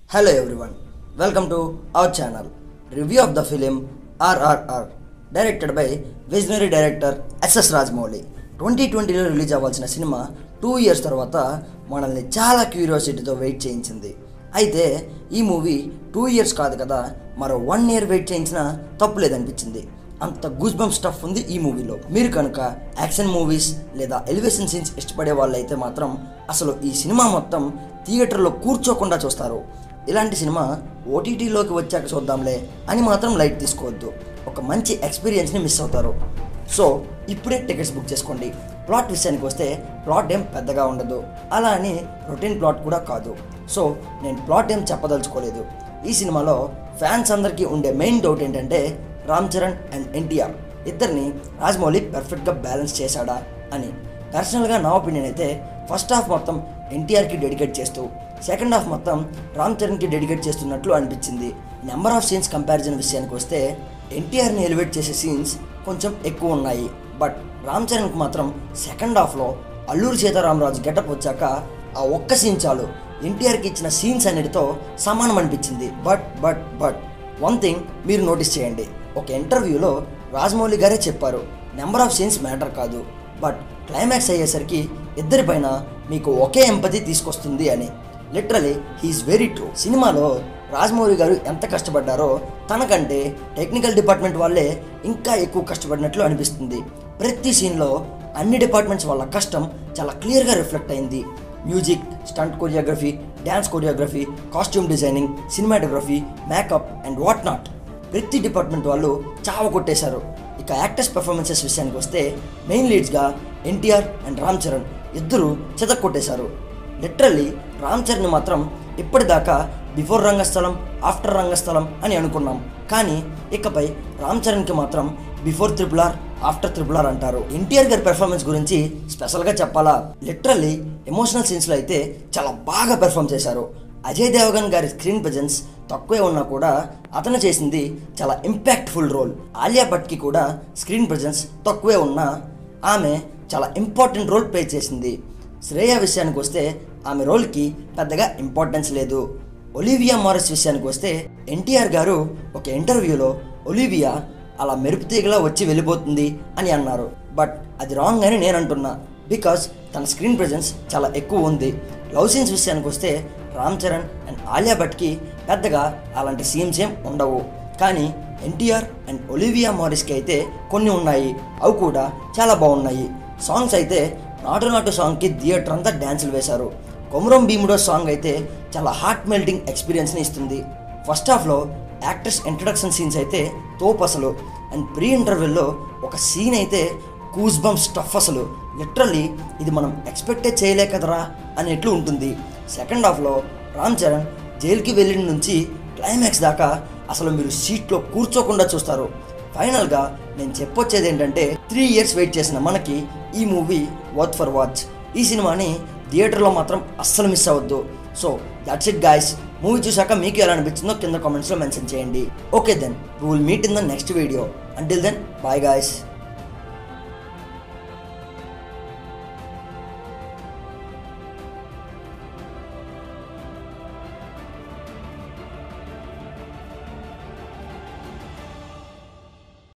Hello everyone, welcome to our channel. Review of the film RRR, directed by visionary director SS Rajamouli twenty ట్వంటీలో release అవ్వాల్సిన సినిమా two years తర్వాత మనల్ని చాలా క్యూరియాసిటీతో wait చేయించింది అయితే ఈ మూవీ టూ ఇయర్స్ కాదు కదా మరో వన్ ఇయర్ వెయిట్ చేయించినా తప్పు లేదనిపించింది అంత గూస్ బంప్ స్టఫ్ ఉంది ఈ మూవీలో మీరు కనుక యాక్షన్ మూవీస్ లేదా ఎలివేషన్ సీన్స్ ఇష్టపడే వాళ్ళైతే మాత్రం అసలు ఈ సినిమా మొత్తం థియేటర్లో కూర్చోకుండా చూస్తారు ఇలాంటి సినిమా ఓటీటీలోకి వచ్చాక చూద్దాంలే అని మాత్రం లైట్ తీసుకోవద్దు ఒక మంచి ఎక్స్పీరియన్స్ని మిస్ అవుతారు సో ఇప్పుడే టికెట్స్ బుక్ చేసుకోండి ప్లాట్ విషయానికి వస్తే ప్లాట్ ఏం పెద్దగా ఉండదు అలా అని రొటీన్ ప్లాట్ కూడా కాదు సో నేను ప్లాట్ ఏం చెప్పదలుచుకోలేదు ఈ సినిమాలో ఫ్యాన్స్ అందరికీ ఉండే మెయిన్ డౌట్ ఏంటంటే రామ్ చరణ్ అండ్ ఎన్టీఆర్ ఇద్దరిని రాజమౌళి పర్ఫెక్ట్గా బ్యాలెన్స్ చేశాడా అని పర్సనల్గా నా ఒపీనియన్ అయితే ఫస్ట్ హాఫ్ మొత్తం ఎన్టీఆర్కి డెడికేట్ చేస్తూ సెకండ్ హాఫ్ మొత్తం రామ్ చరణ్కి డెడికేట్ చేస్తున్నట్లు అనిపించింది నెంబర్ ఆఫ్ సీన్స్ కంపారిజన్ విషయానికి వస్తే ఎన్టీఆర్ని ఎలివేట్ చేసే సీన్స్ కొంచెం ఎక్కువ ఉన్నాయి బట్ రామ్ చరణ్కి మాత్రం సెకండ్ హాఫ్లో అల్లూరి సీతారామరాజు గెటప్ వచ్చాక ఆ ఒక్క సీన్ చాలు ఎన్టీఆర్కి ఇచ్చిన సీన్స్ అన్నిటితో సమానం అనిపించింది but but but one thing మీరు నోటీస్ చేయండి ఒక ఇంటర్వ్యూలో రాజమౌళి గారే చెప్పారు నెంబర్ ఆఫ్ సీన్స్ మ్యాటర్ కాదు బట్ క్లైమాక్స్ అయ్యేసరికి ఇద్దరిపైన మీకు ఒకే ఎంపతి తీసుకొస్తుంది అని లిటరలీ హీఈస్ వెరీ ట్రూ సినిమాలో రాజమౌళి గారు ఎంత కష్టపడ్డారో తనకంటే టెక్నికల్ డిపార్ట్మెంట్ వాళ్ళే ఇంకా ఎక్కువ కష్టపడినట్లు అనిపిస్తుంది ప్రతి సీన్లో అన్ని డిపార్ట్మెంట్స్ వాళ్ళ కష్టం చాలా క్లియర్గా రిఫ్లెక్ట్ అయింది music stunt choreography dance choreography costume designing cinematography makeup and what not ప్రతి డిపార్ట్మెంట్ వాళ్ళు చావ కొట్టేశారు ఇక యాక్టర్స్ పెర్ఫార్మెన్సెస్ విషయానికి వస్తే మెయిన్ లీడ్స్గా ఎన్టీఆర్ అండ్ రామ్ చరణ్ ఇద్దరు చెతక్ కొట్టేశారు లిటరల్లీ రామ్ చరణ్ మాత్రం ఇప్పటిదాకా బిఫోర్ రంగస్థలం ఆఫ్టర్ రంగస్థలం అని అనుకున్నాం కానీ ఇకపై రామ్ చరణ్కి మాత్రం before triple R after triple R అంటారు ఎన్టీఆర్ గారి పెర్ఫార్మెన్స్ గురించి స్పెషల్గా చెప్పాలా లిటరల్లీ ఎమోషనల్ సీన్స్లో అయితే చాలా బాగా పెర్ఫామ్ చేశారు అజయ్ దేవగన్ గారి స్క్రీన్ ప్రజెన్స్ తక్కువే ఉన్నా కూడా అతను చేసింది చాలా ఇంపాక్ట్ఫుల్ రోల్ ఆలియా భట్కి కూడా స్క్రీన్ ప్రజెన్స్ తక్కువే ఉన్నా ఆమె చాలా ఇంపార్టెంట్ రోల్ ప్లే చేసింది శ్రేయ విషయానికి వస్తే ఆమె రోల్కి పెద్దగా ఇంపార్టెన్స్ లేదు ఒలివియా మారిస్ విషయానికి వస్తే ఎన్టీఆర్ గారు ఒక ఇంటర్వ్యూలో ఒలివియా అలా మెరుపు తీగలా వచ్చి వెళ్ళిపోతుంది అని అన్నారు బట్ అది రాంగ్ అని నేను అంటున్నా బికాస్ తన స్క్రీన్ ప్రజెన్స్ చాలా ఎక్కువ ఉంది లవ్ సీన్స్ విషయానికి వస్తే రామ్ చరణ్ అండ్ ఆలియా భట్కి పెద్దగా అలాంటి సీన్స్ ఏం ఉండవు కానీ ఎన్టీఆర్ అండ్ ఒలివియా మారిస్కి అయితే కొన్ని ఉన్నాయి అవి కూడా చాలా బాగున్నాయి సాంగ్స్ అయితే నాటు నాటు సాంగ్కి థియేటర్ అంతా డ్యాన్సులు వేశారు కొమరం భీముడో సాంగ్ అయితే చాలా హార్ట్ మెల్టింగ్ ఎక్స్పీరియన్స్ని ఇస్తుంది ఫస్ట్ హాఫ్లో యాక్టర్స్ ఇంట్రడక్షన్ సీన్స్ అయితే తోపు అసలు అండ్ ప్రీ ఇంటర్వెల్లో ఒక సీన్ అయితే కూస్ బంప్ స్టఫ్ అసలు లిటరల్లీ ఇది మనం ఎక్స్పెక్టే చేయలే కదరా అనేట్లు ఉంటుంది సెకండ్ హాఫ్లో రామ్ చరణ్ జైలుకి వెళ్ళిన నుంచి క్లైమాక్స్ దాకా అసలు మీరు సీట్లో కూర్చోకుండా చూస్తారు ఫైనల్గా నేను చెప్పొచ్చేది ఏంటంటే త్రీ ఇయర్స్ వెయిట్ చేసిన మనకి ఈ మూవీ వర్త్ ఫర్ వాచ్ ఈ సినిమాని థియేటర్లో మాత్రం అస్సలు మిస్ అవ్వద్దు so that's it guys movie చూసాక మీకు ఎలా అనిపించిందో కింద కామెంట్స్లో మెన్షన్ చేయండి okay then we will meet in the next video until then bye guys